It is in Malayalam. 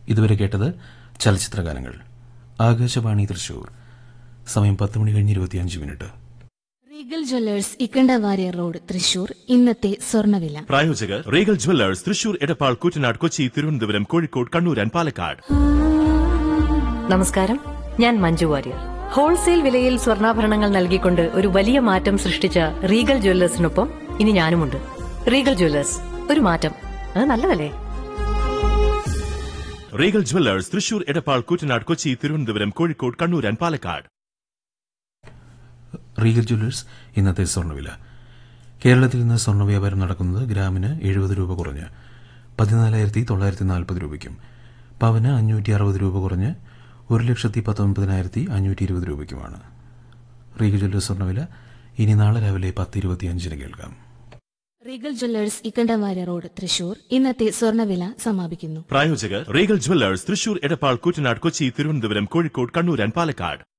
ഇതുവരെ കേട്ടത് ചലച്ചിത്രഗാനങ്ങൾ ആകാശവാണി തൃശൂർ സമയം പത്ത് മണി കഴിഞ്ഞ് ഇരുപത്തിയഞ്ച് minute Regal Jewellers Ikkanda Warrier road Thrissur ഇന്നത്തെ സ്വർണ്ണവില പ്രായോജകർ Regal Jewellers Thrissur Edappal Kuttanad Kochi Thiruvananthapuram Kozhikode Kannur and Palakkad നമസ്കാരം ഞാൻ മഞ്ജു വാര്യർ ഹോൾസെയിൽ വിലയിൽ സ്വർണ്ണാഭരണങ്ങൾ നൽകിക്കൊണ്ട് ഒരു വലിയ മാറ്റം സൃഷ്ടിച്ച റീഗൽ ജ്വല്ലേഴ്സിനൊപ്പം ഇനി ഞാനുമുണ്ട് റീഗൽ ജ്വല്ലേഴ്സ് ഒരു മാറ്റം അത് നല്ലതല്ലേ Regal Jewellers Thrissur Edappal Kuttanad Kochi Thiruvananthapuram Kozhikode Kannur and Palakkad Regal Jewellers ഇന്നത്തെ സ്വർണ്ണവില കേരളത്തിൽ ഇന്ന് സ്വർണ്ണ വ്യാപാരം നടക്കുന്നത് ഗ്രാമിന് എഴുപത് രൂപ കുറഞ്ഞ് പതിനാലായിരത്തി തൊള്ളായിരത്തി നാൽപ്പത് രൂപയ്ക്കും പവന് അഞ്ഞൂറ്റി അറുപത് രൂപ കുറഞ്ഞ് ഒരു ലക്ഷത്തി പത്തൊൻപതിനായിരത്തി അഞ്ഞൂറ്റി ഇരുപത് രൂപയ്ക്കുമാണ് റീഗൽ ജ്വല്ലേഴ്സ് സ്വർണ്ണവില ഇനി നാളെ രാവിലെ പത്ത് ഇരുപത്തിയഞ്ചിന് കേൾക്കാം Regal Jewellers Ikkanda Warrier road Thrissur ഇന്നത്തെ സ്വർണ്ണവില സമാപിക്കുന്നു പ്രായോജകർ Regal Jewellers Thrissur Edappal Kuttanad Kochi Thiruvananthapuram Kozhikode Kannur and Palakkad